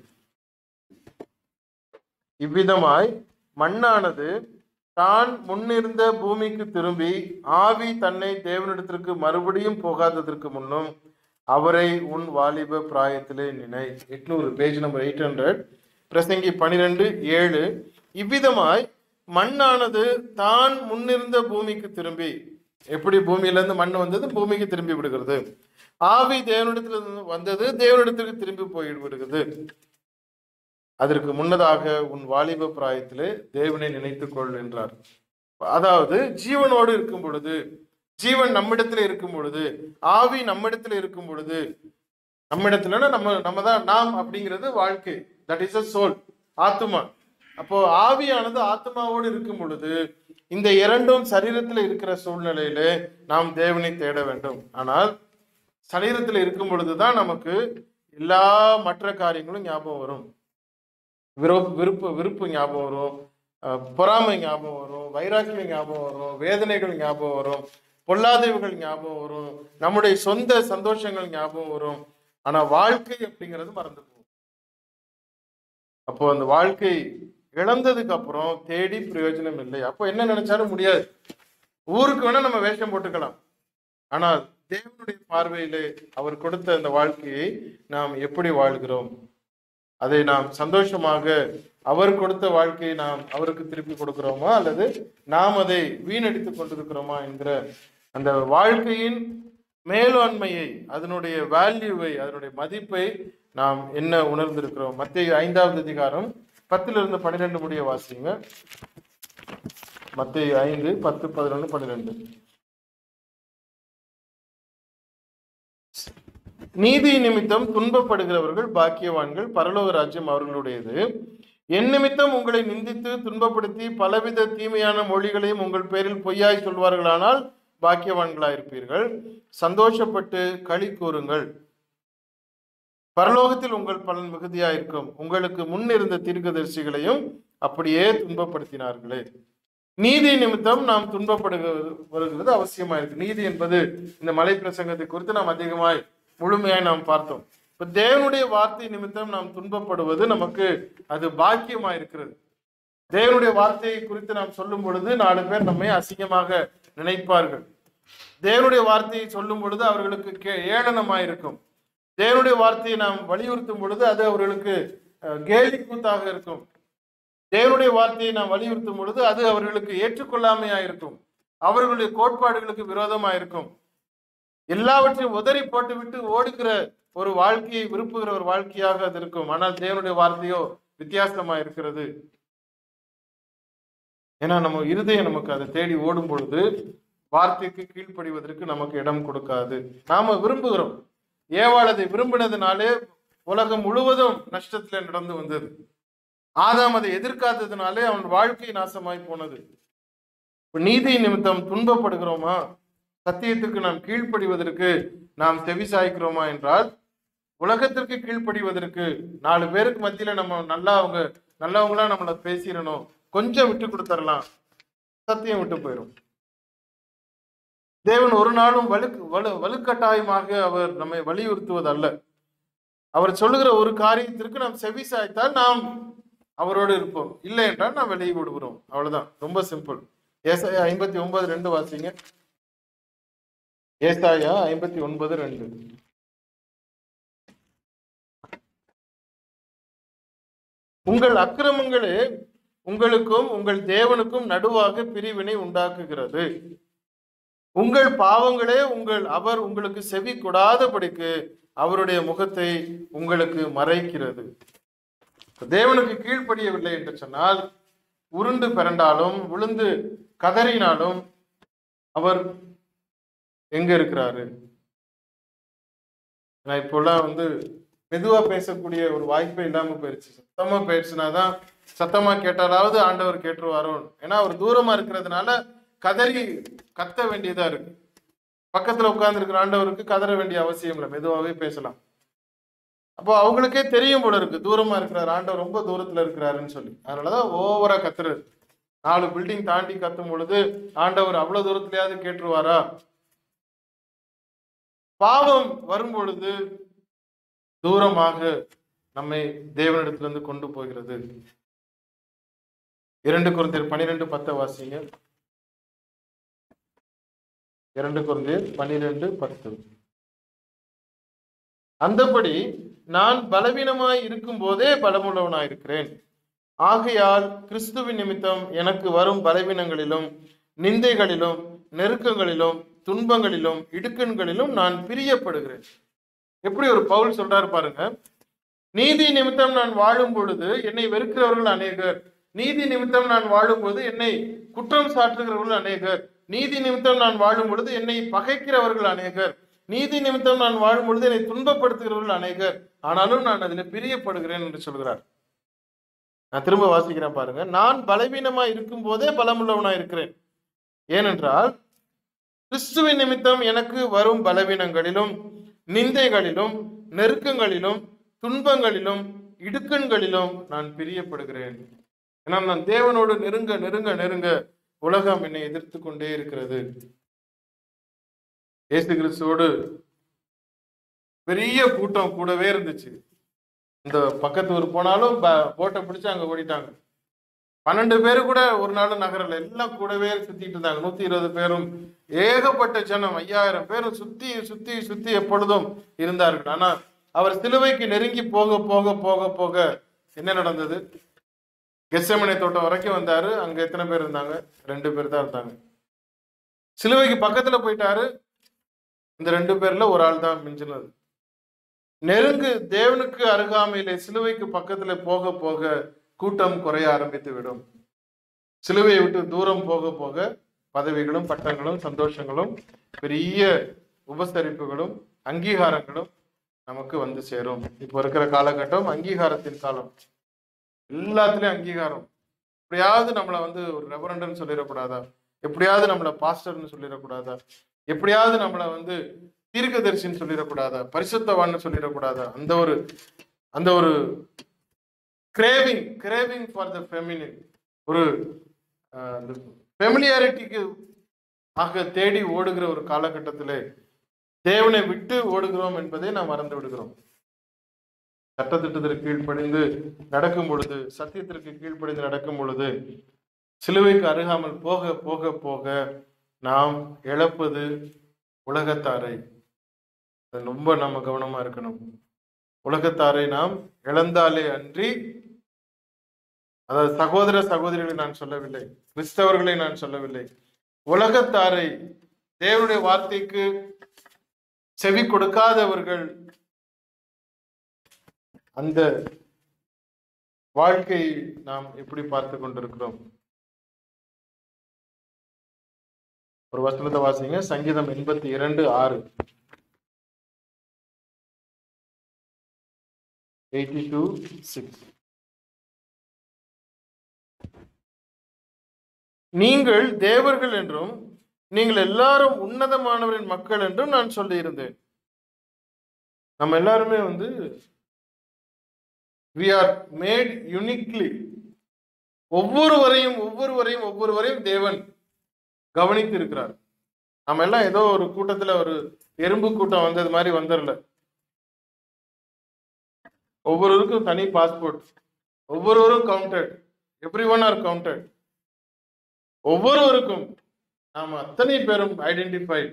இவ்விதமாய் மண்ணானது தான் முன்னிருந்த பூமிக்கு திரும்பி ஆவி தன்னை தேவனிடத்திற்கு மறுபடியும் போகாததற்கு முன்னும் அவரை உன் வாலிப பிராயத்திலே நினை எட்நூறு பேஜ் நம்பர் எயிட் ஹண்ட்ரட் பிரசங்கி பனிரெண்டு ஏழு இவ்விதமாய் மண்ணானது தான் முன்னிருந்த பூமிக்கு திரும்பி எப்படி பூமியிலிருந்து மண் வந்தது பூமிக்கு திரும்பி விடுகிறது ஆவி தேவனிடத்தில் வந்தது தேவனிடத்திற்கு திரும்பி போய் விடுகிறது அதற்கு முன்னதாக உன் வாலிப பிராயத்திலே தேவனை நினைத்துக் கொள் என்றார் அதாவது ஜீவனோடு இருக்கும் பொழுது ஜீவன் நம்மிடத்துல இருக்கும் பொழுது ஆவி நம்மிடத்துல இருக்கும் பொழுது நம்மிடத்துலன்னா நம்ம நம்ம தான் நாம் அப்படிங்கிறது வாழ்க்கை தட் இஸ் அ சோல் ஆத்துமா அப்போ ஆவியானது ஆத்மாவோடு இருக்கும் பொழுது இந்த இரண்டும் சரீரத்தில் இருக்கிற சூழ்நிலையில நாம் தேவனை தேட வேண்டும் ஆனால் சரீரத்தில் இருக்கும் பொழுதுதான் நமக்கு எல்லா மற்ற காரியங்களும் ஞாபகம் வரும் விருப்ப விருப்ப விருப்பு ஞாபகம் வரும் அஹ் பொறாமை ஞாபகம் வரும் வைராக்கியம் ஞாபகம் வரும் வேதனைகள் ஞாபகம் வரும் பொல்லாதவைகள் ஞாபகம் வரும் நம்முடைய சொந்த சந்தோஷங்கள் ஞாபகம் வரும் ஆனா வாழ்க்கை அப்படிங்கிறது மறந்து போகும் அப்போ அந்த வாழ்க்கை இழந்ததுக்கு அப்புறம் தேடி பிரயோஜனம் இல்லை அப்போ என்ன நினைச்சாலும் முடியாது ஊருக்கு வேணா நம்ம வேஷம் போட்டுக்கலாம் ஆனால் தேவனுடைய பார்வையிலே அவர் கொடுத்த அந்த வாழ்க்கையை நாம் எப்படி வாழ்கிறோம் அதை நாம் சந்தோஷமாக அவர் கொடுத்த வாழ்க்கையை நாம் அவருக்கு திருப்பி கொடுக்கிறோமா அல்லது நாம் அதை வீணடித்துக் கொண்டிருக்கிறோமா என்கிற அந்த வாழ்க்கையின் மேலாண்மையை அதனுடைய வேல்யூவை அதனுடைய மதிப்பை நாம் என்ன உணர்ந்திருக்கிறோம் மத்திய ஐந்தாவது அதிகாரம் பத்திலிருந்து பன்னிரெண்டு முடிய வாசிங்க மத்திய ஐந்து பத்து பதினொன்று பன்னிரெண்டு நீதி நிமித்தம் துன்பப்படுகிறவர்கள் பாக்கியவான்கள் பரலோக ராஜ்யம் அவர்களுடையது என் நிமித்தம் உங்களை நிந்தித்து துன்பப்படுத்தி பலவித தீமையான மொழிகளையும் உங்கள் பேரில் பொய்யாய் சொல்வார்களானால் பாக்கியவான்களாயிருப்பீர்கள் சந்தோஷப்பட்டு களி கூறுங்கள் பரலோகத்தில் உங்கள் பலன் மிகுதியாயிருக்கும் உங்களுக்கு முன் இருந்த தீர்க்கதரிசிகளையும் அப்படியே துன்பப்படுத்தினார்களே நீதி நிமித்தம் நாம் துன்பப்படுக வருகிறது அவசியமா இருக்கு நீதி என்பது இந்த மலை பிரசங்கத்தை குறித்து நாம் அதிகமாய் முழுமையாய் நாம் பார்த்தோம் இப்ப தேவனுடைய வார்த்தை நிமித்தம் நாம் துன்பப்படுவது நமக்கு அது பாக்கியமா இருக்கிறது தேவனுடைய வார்த்தையை குறித்து நாம் சொல்லும் பொழுது நாலு பேர் நம்மை அசிங்கமாக நினைப்பார்கள் தேவனுடைய வார்த்தையை சொல்லும் பொழுது அவர்களுக்கு கே- ஏளனமாய் இருக்கும் தேவனுடைய வார்த்தையை நாம் வலியுறுத்தும் பொழுது அது அவர்களுக்கு அஹ், கேலி கூத்தாக இருக்கும் தேவனுடைய வார்த்தையை நாம் வலியுறுத்தும் பொழுது அது அவர்களுக்கு ஏற்றுக்கொள்ளாமையா இருக்கும் அவர்களுடைய கோட்பாடுகளுக்கு விரோதமா இருக்கும் எல்லாவற்றையும் உதறி போட்டுவிட்டு ஓடுகிற ஒரு வாழ்க்கையை விரும்புகிற ஒரு வாழ்க்கையாக அது இருக்கும் ஆனால் தேவனுடைய வார்த்தையோ வித்தியாசமா இருக்கிறது ஏன்னா நம்ம இருதயம் நமக்கு அதை தேடி ஓடும் பொழுது வார்த்தைக்கு கீழ்ப்படிவதற்கு நமக்கு இடம் கொடுக்காது நாம விரும்புகிறோம் ஏவாள் அதை விரும்பினதுனாலே உலகம் முழுவதும் நஷ்டத்துல நடந்து வந்தது ஆதாம் அதை எதிர்க்காததுனாலே அவன் வாழ்க்கை நாசமாய் போனது இப்ப நீதி நிமித்தம் துன்பப்படுகிறோமா சத்தியத்துக்கு நாம் கீழ்ப்படிவதற்கு நாம் செவி சாய்க்கிறோமா என்றால் உலகத்திற்கு கீழ்ப்படிவதற்கு நாலு பேருக்கு மத்தியில நம்ம நல்லா அவங்க நல்லவங்களா நம்மள பேசிடணும் கொஞ்சம் விட்டு கொடுத்துடலாம் சத்தியம் விட்டு போயிடும் தேவன் ஒரு நாளும் வலுக்கு வலு வலுக்கட்டாயமாக அவர் நம்மை வலியுறுத்துவதல்ல அவர் சொல்லுகிற ஒரு காரியத்திற்கு நாம் செவி சாய்த்தால் நாம் அவரோடு இருப்போம் இல்லை என்றால் நாம் வெளியே விடுகிறோம் அவ்வளவுதான் ரொம்ப சிம்பிள் ஏசாயா ஐம்பத்தி ஒன்பது ரெண்டு வாசிங்க ஏசாயா ஐம்பத்தி ஒன்பது ரெண்டு உங்கள் அக்கிரமங்களே உங்களுக்கும் உங்கள் தேவனுக்கும் நடுவாக பிரிவினை உண்டாக்குகிறது உங்கள் பாவங்களே உங்கள் அவர் உங்களுக்கு செவி கொடாதபடிக்கு அவருடைய முகத்தை உங்களுக்கு மறைக்கிறது தேவனுக்கு கீழ்ப்படியவில்லை என்று சொன்னால் உருண்டு பிறண்டாலும் விழுந்து கதறினாலும் அவர் எங்க இருக்கிறாரு நான் இப்போல்லாம் வந்து மெதுவா பேசக்கூடிய ஒரு வாய்ப்பே இல்லாம போயிருச்சு சத்தமா பேசுனாதான் சத்தமா கேட்டாலாவது ஆண்டவர் கேட்டுருவாரோ ஏன்னா அவர் தூரமா இருக்கிறதுனால கதறி கத்த வேண்டியதா இருக்கு பக்கத்துல உட்கார்ந்து இருக்கிற ஆண்டவருக்கு கதற வேண்டிய அவசியம் இல்லை மெதுவாவே பேசலாம் அப்போ அவங்களுக்கே தெரியும் போல இருக்கு தூரமா இருக்கிறார் ஆண்டவர் ரொம்ப தூரத்துல இருக்கிறாருன்னு சொல்லி அதனாலதான் ஓவரா கத்துறது நாலு பில்டிங் தாண்டி கத்தும் பொழுது ஆண்டவர் அவ்வளவு தூரத்திலேயாவது கேட்டுருவாரா பாவம் வரும் பொழுது தூரமாக நம்மை தேவனிடத்திலிருந்து கொண்டு போகிறது இரண்டு குருந்தியர் பனிரெண்டு பத்த வாசிங்க இரண்டு குருந்தியர் பனிரெண்டு பத்து அந்தபடி நான் பலவீனமாய் இருக்கும் போதே பலமுள்ளவனாய் இருக்கிறேன் ஆகையால் கிறிஸ்துவின் நிமித்தம் எனக்கு வரும் பலவீனங்களிலும் நிந்தைகளிலும் நெருக்கங்களிலும் துன்பங்களிலும் இடுக்கண்களிலும் நான் பிரியப்படுகிறேன் எப்படி ஒரு பவுல் சொல்றாரு பாருங்க நீதி நிமித்தம் நான் வாழும் பொழுது என்னை வெறுக்கிறவர்கள் அநேகர் நீதி நிமித்தம் நான் வாழும்போது என்னை குற்றம் சாட்டுகிறவர்கள் அநேகர் நீதி நிமித்தம் நான் வாழும் பொழுது என்னை பகைக்கிறவர்கள் அநேகர் நீதி நிமித்தம் நான் வாழும் பொழுது என்னை துன்பப்படுத்துகிறவர்கள் அநேகர் ஆனாலும் நான் அதில் பிரியப்படுகிறேன் என்று சொல்கிறார் நான் திரும்ப வாசிக்கிறேன் பாருங்க நான் பலவீனமா இருக்கும் போதே பலமுள்ளவனா இருக்கிறேன் ஏனென்றால் கிறிஸ்துவின் நிமித்தம் எனக்கு வரும் பலவீனங்களிலும் நிந்தைகளிலும் நெருக்கங்களிலும் துன்பங்களிலும் இடுக்கண்களிலும் நான் பிரியப்படுகிறேன் ஏன்னா நான் தேவனோடு நெருங்க நெருங்க நெருங்க உலகம் என்னை எதிர்த்து கொண்டே இருக்கிறது இயேசு கிறிஸ்துவோடு பெரிய கூட்டம் கூடவே இருந்துச்சு இந்த பக்கத்து ஊர் போனாலும் ப- போட்டை பிடிச்சு அங்க ஓடிட்டாங்க பன்னெண்டு பேரு கூட ஒரு நாள் நகரல எல்லாம் கூடவே சுத்திட்டு இருந்தாங்க நூத்தி இருபது பேரும் ஏகப்பட்ட ஜனம் ஐயாயிரம் பேரும் சுத்தி சுத்தி சுத்தி எப்பொழுதும் இருந்தார்கள் ஆனா அவர் சிலுவைக்கு நெருங்கி போக போக போக போக என்ன நடந்தது கெஸ்ஸமனை தோட்டம் வரைக்கும் வந்தாரு அங்க எத்தனை பேர் இருந்தாங்க ரெண்டு பேர் தான் இருந்தாங்க சிலுவைக்கு பக்கத்துல போயிட்டாரு இந்த ரெண்டு பேர்ல ஒரு ஆள் தான் மிஞ்சினது நெருங்கு தேவனுக்கு அருகாமையிலே சிலுவைக்கு பக்கத்துல போக போக கூட்டம் குறைய ஆரம்பித்து விடும் சிலுவையை விட்டு தூரம் போக போக பதவிகளும் பட்டங்களும் சந்தோஷங்களும் பெரிய உபசரிப்புகளும் அங்கீகாரங்களும் நமக்கு வந்து சேரும் இப்போ இருக்கிற காலகட்டம் அங்கீகாரத்தின் காலம் எல்லாத்துலயும் அங்கீகாரம் எப்படியாவது நம்மளை வந்து ஒரு ரெவரண்ட்னு சொல்லிடக்கூடாதா எப்படியாவது நம்மளை பாஸ்டர்னு சொல்லிடக்கூடாதா எப்படியாவது நம்மளை வந்து தீர்க்கதரிசின்னு சொல்லிடக்கூடாதா பரிசுத்தவான்னு சொல்லிடக்கூடாதா அந்த ஒரு அந்த ஒரு craving craving for the feminine ஒரு ஃபெமிலியாரிட்டிக்கு ஆக தேடி ஓடுகிற ஒரு காலகட்டத்திலே தேவனை விட்டு ஓடுகிறோம் என்பதை நாம் மறந்து விடுகிறோம் சட்டத்திட்டத்திற்கு கீழ்ப்படிந்து நடக்கும் பொழுது சத்தியத்திற்கு கீழ்ப்படிந்து நடக்கும் பொழுது சிலுவைக்கு அருகாமல் போக போக போக நாம் இழப்பது உலகத்தாரை அது ரொம்ப நம்ம கவனமா இருக்கணும் உலகத்தாரை நாம் இழந்தாலே அன்றி அதாவது சகோதர சகோதரிகளை நான் சொல்லவில்லை கிறிஸ்தவர்களை நான் சொல்லவில்லை உலகத்தாரை தேவனுடைய வார்த்தைக்கு செவி கொடுக்காதவர்கள் அந்த வாழ்க்கையை நாம் எப்படி பார்த்து கொண்டிருக்கிறோம் ஒரு வசனத்தை வாசிங்க சங்கீதம் எண்பத்தி இரண்டு ஆறு எயிட்டி டூ சிக்ஸ் நீங்கள் தேவர்கள் என்றும் நீங்கள் எல்லாரும் உன்னதமானவரின் மக்கள் என்றும் நான் சொல்லியிருந்தேன் நம்ம எல்லாருமே வந்து வி ஆர் மேட் யுனிக்லி ஒவ்வொருவரையும் ஒவ்வொருவரையும் ஒவ்வொருவரையும் தேவன் கவனித்து இருக்கிறார் நம்ம எல்லாம் ஏதோ ஒரு கூட்டத்துல ஒரு எறும்பு கூட்டம் வந்தது மாதிரி வந்துடல ஒவ்வொருவருக்கும் தனி பாஸ்போர்ட் ஒவ்வொருவரும் counted every one are counted ஒவ்வொருவருக்கும் நாம் அத்தனை பேரும் ஐடென்டிஃபைட்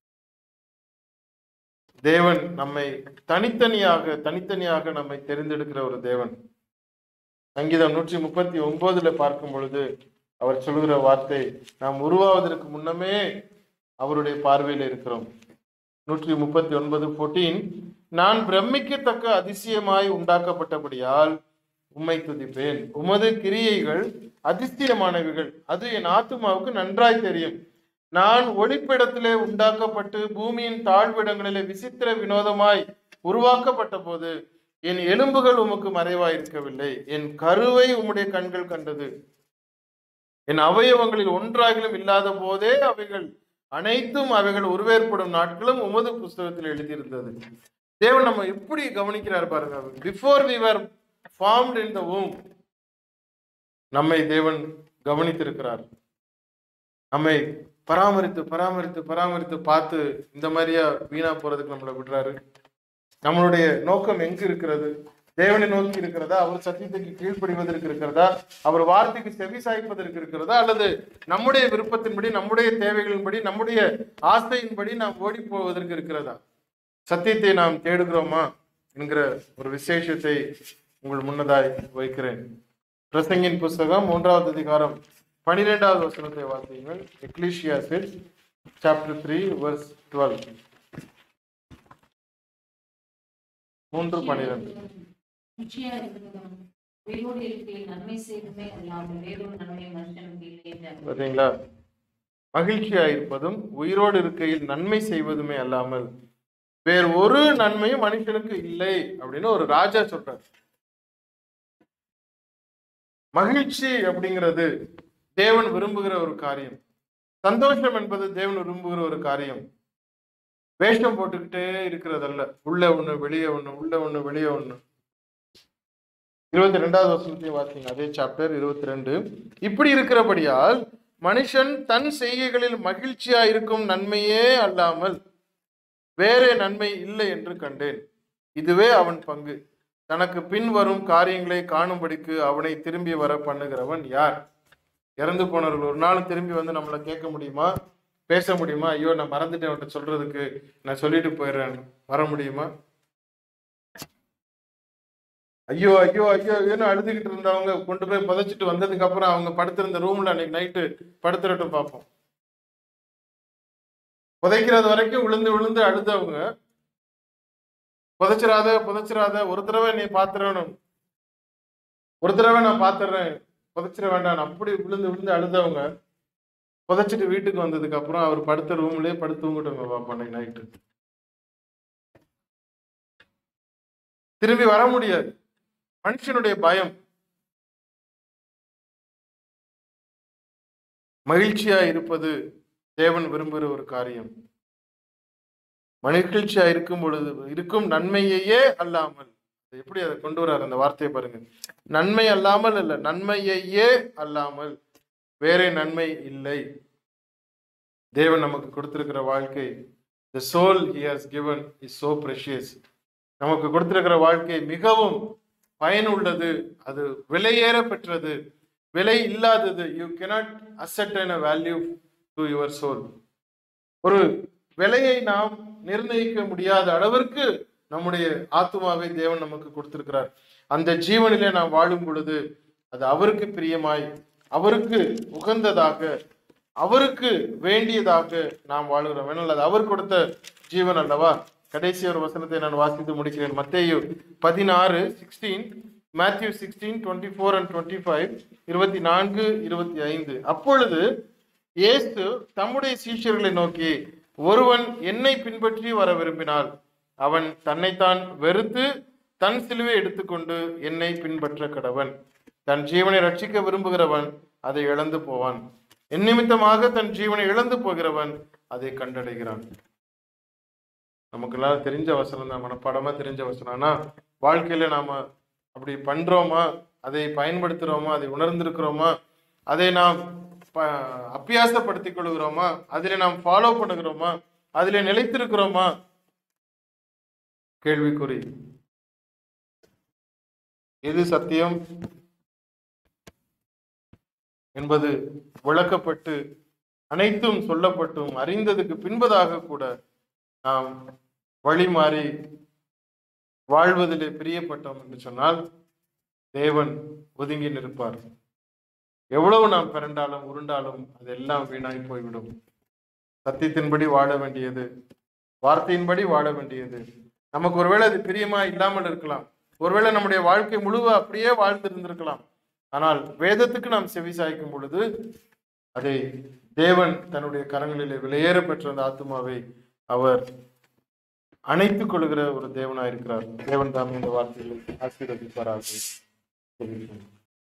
தேவன் நம்மை தனித்தனியாக தனித்தனியாக நம்மை தெரிந்தெடுக்கிற ஒரு தேவன் சங்கீதம் நூற்றி முப்பத்தி ஒன்பதுல பார்க்கும் பொழுது அவர் சொல்லுகிற வார்த்தை நாம் உருவாவதற்கு முன்னமே அவருடைய பார்வையில் இருக்கிறோம் நூற்றி முப்பத்தி ஒன்பது போர்டீன் நான் பிரமிக்கத்தக்க அதிசயமாய் உண்டாக்கப்பட்டபடியால் உம்மை துதிப்பேன் உமது கிரியைகள் அதிசயமானவைகள் அது என் ஆத்துமாவுக்கு நன்றாய் தெரியும் நான் ஒளிப்பிடத்திலே உண்டாக்கப்பட்டு பூமியின் தாழ்விடங்களிலே விசித்திர வினோதமாய் உருவாக்கப்பட்ட போது என் எலும்புகள் உமக்கு மறைவாயிருக்கவில்லை என் கருவை உம்முடைய கண்கள் கண்டது என் அவயவங்களில் ஒன்றாகிலும் இல்லாத போதே அவைகள் அனைத்தும் அவைகள் உருவேற்படும் நாட்களும் உமது புஸ்தகத்தில் எழுதியிருந்தது தேவன் நம்ம எப்படி கவனிக்கிறார் பாருங்க before we were formed in the womb நம்மை தேவன் கவனித்திருக்கிறார் நம்மை பராமரித்து பராமரித்து பராமரித்து பார்த்து இந்த மாதிரியா வீணா போறதுக்கு நம்மளை விடுறாரு நம்மளுடைய நோக்கம் எங்க இருக்கிறது தேவனை நோக்கி இருக்கிறதா அவர் சத்தியத்துக்கு கீழ்ப்படிவதற்கு இருக்கிறதா அவர் வார்த்தைக்கு செவி சாய்ப்பதற்கு இருக்கிறதா அல்லது நம்முடைய விருப்பத்தின்படி நம்முடைய தேவைகளின்படி நம்முடைய ஆசையின்படி நாம் ஓடி போவதற்கு இருக்கிறதா சத்தியத்தை நாம் தேடுகிறோமா என்கிற ஒரு விசேஷத்தை உங்கள் முன்னதாய் வைக்கிறேன் பிரசங்கின் புஸ்தகம் மூன்றாவது அதிகாரம் பனிரெண்டாவது வசனத்தை வாசியுங்கள் Ecclesiastes chapter three verse twelve மூன்று பனிரெண்டு நிச்சயம் இருக்கிறதும் உயிரோடு இருக்கையில் நன்மை செய்வதுமே அல்லாமல் வேறொரு நன்மை மனுஷனுக்கு இல்லை என்றார். பார்த்தீங்களா மகிழ்ச்சியா இருப்பதும் உயிரோடு இருக்கையில் நன்மை செய்வதுமே அல்லாமல் வேறு ஒரு நன்மையும் மனுஷனுக்கு இல்லை அப்படின்னு ஒரு ராஜா சொல்றார் மகிழ்ச்சி அப்படிங்கிறது தேவன் விரும்புகிற ஒரு காரியம் சந்தோஷம் என்பது தேவன் விரும்புகிற ஒரு காரியம் வேஷம் போட்டுக்கிட்டே இருக்கிறதல்ல உள்ள ஒண்ணு வெளியே ஒண்ணு உள்ள ஒண்ணு வெளியே ஒண்ணு இருபத்தி ரெண்டாவது வசனத்தையும் வாசிங்க அதே சாப்டர் இருபத்தி ரெண்டு இப்படி இருக்கிறபடியால் மனுஷன் தன் செய்கைகளில் மகிழ்ச்சியா இருக்கும் நன்மையே அல்லாமல் வேறே நன்மை இல்லை என்று கண்டேன் இதுவே அவன் பங்கு தனக்கு பின் வரும் காரியங்களை காணும்படிக்கு அவனை திரும்பி வர பண்ணுகிறவன் யார் இறந்து போனவர்கள் ஒரு நாள் திரும்பி வந்து நம்மளை கேட்க முடியுமா பேச முடியுமா ஐயோ நான் மறந்துட்டேன் அவன்கிட்ட சொல்றதுக்கு நான் சொல்லிட்டு போயிடுறேன் வர முடியுமா ஐயோ ஐயோ ஐயோ ஐயோன்னு அழுதுகிட்டு இருந்தவங்க கொண்டு போய் புதைச்சிட்டு வந்ததுக்கு அப்புறம் அவங்க படுத்திருந்த ரூம்ல அன்னைக்கு நைட்டு படுத்துறட்டும் பார்ப்போம் புதைக்கிறது வரைக்கும் விழுந்து விழுந்து அழுதவங்க புதைச்சிராத புதைச்சிராத ஒரு தடவை நீ பாத்துறணும் ஒரு தடவை நான் பாத்துறேன் புதைச்சிட வேண்டாம் அப்படி விழுந்து விழுந்து அழுதவங்க புதைச்சிட்டு வீட்டுக்கு வந்ததுக்கு அப்புறம் அவர் படுத்த ரூம்லயே படுத்து தூங்கிட்டோங்க பாப்பா அன்னைக்கு நைட்டு திரும்பி வர முடியாது மனுஷனுடைய பயம் மகிழ்ச்சியா இருப்பது தேவன் விரும்புகிற ஒரு காரியம் மகிழ்ச்சியா இருக்கும் பொழுது இருக்கும் நன்மையையே அல்லாமல் எப்படி அதை கொண்டு வர்றாரு அந்த வார்த்தையை பாருங்க நன்மை அல்லாமல் அல்ல நன்மையையே அல்லாமல் வேற நன்மை இல்லை தேவன் நமக்கு கொடுத்திருக்கிற வாழ்க்கை the soul he has given is so precious நமக்கு கொடுத்திருக்கிற வாழ்க்கை மிகவும் பயனுள்ளது அது விலையேற பெற்றது விலை இல்லாதது you cannot ascertain a value to your soul ஒரு விலையை நாம் நிர்ணயிக்க முடியாத அளவிற்கு நம்முடைய ஆத்மாவை தேவன் நமக்கு கொடுத்திருக்கிறார் அந்த ஜீவனிலே நாம் வாழும் பொழுது அது அவருக்கு பிரியமாய் அவருக்கு உகந்ததாக அவருக்கு வேண்டியதாக நாம் வாழுகிறோம் ஏனால் அது அவர் கொடுத்த ஜீவன் அல்லவா கடைசி ஒரு வசனத்தை நான் வாசித்து முடிக்கிறேன் மத்தேயு பதினாறு sixteen Matthew sixteen twenty four and twenty five இருபத்தி நான்கு இருபத்தி ஐந்து அப்பொழுது இயேசு தம்முடைய சீஷர்களை நோக்கி ஒருவன் என்னை பின்பற்றி வர விரும்பினால் அவன் தன்னைத்தான் வெறுத்து தன் சிலுவை எடுத்துக்கொண்டு என்னை பின்பற்ற கடவன் தன் ஜீவனை ரட்சிக்க விரும்புகிறவன் அதை இழந்து போவான் என் நிமித்தமாக தன் ஜீவனை இழந்து போகிறவன் அதை கண்டடைகிறான் நமக்கு எல்லாம் தெரிஞ்ச வசனம் தான் மனப்பாடமா தெரிஞ்ச வசனம் ஆனா வாழ்க்கையில நாம அப்படி பண்றோமா அதை பயன்படுத்துறோமா அதை உணர்ந்திருக்கிறோமா அதை நாம் ப- அபியாசப்படுத்திக் கொள்கிறோமா அதிலே நாம் ஃபாலோ பண்ணுகிறோமா அதிலே நிலைத்திருக்கிறோமா கேள்விக்குறி எது சத்தியம் என்பது விளக்கப்பட்டு அனைத்தும் சொல்லப்பட்டும் அறிந்ததுக்கு பின்பதாக கூட நாம் வழி மாறி வாழ்வதிலே பிரியப்பட்டோம் என்று சொன்னால் தேவன் ஒதுங்கி நிற்பார் எவ்வளவு நாம் பிறண்டாலும் உருண்டாலும் அதெல்லாம் வீணாய் போய்விடும் சத்தியத்தின்படி வாழ வேண்டியது வார்த்தையின்படி வாழ வேண்டியது நமக்கு ஒருவேளை அது பிரியமா இல்லாமல் இருக்கலாம் ஒருவேளை நம்முடைய வாழ்க்கை முழுவ அப்படியே வாழ்ந்திருந்திருக்கலாம் ஆனால் வேதத்துக்கு நாம் செவி சாய்க்கும் பொழுது அதை தேவன் தன்னுடைய கரங்களிலே விலையேற பெற்ற அந்த ஆத்மாவை அவர் அணைத்துக் கொள்கிற ஒரு தேவனாயிருக்கிறார் தேவன் தாம் இந்த வார்த்தைகளை ஆசீர்வதிப்பாராக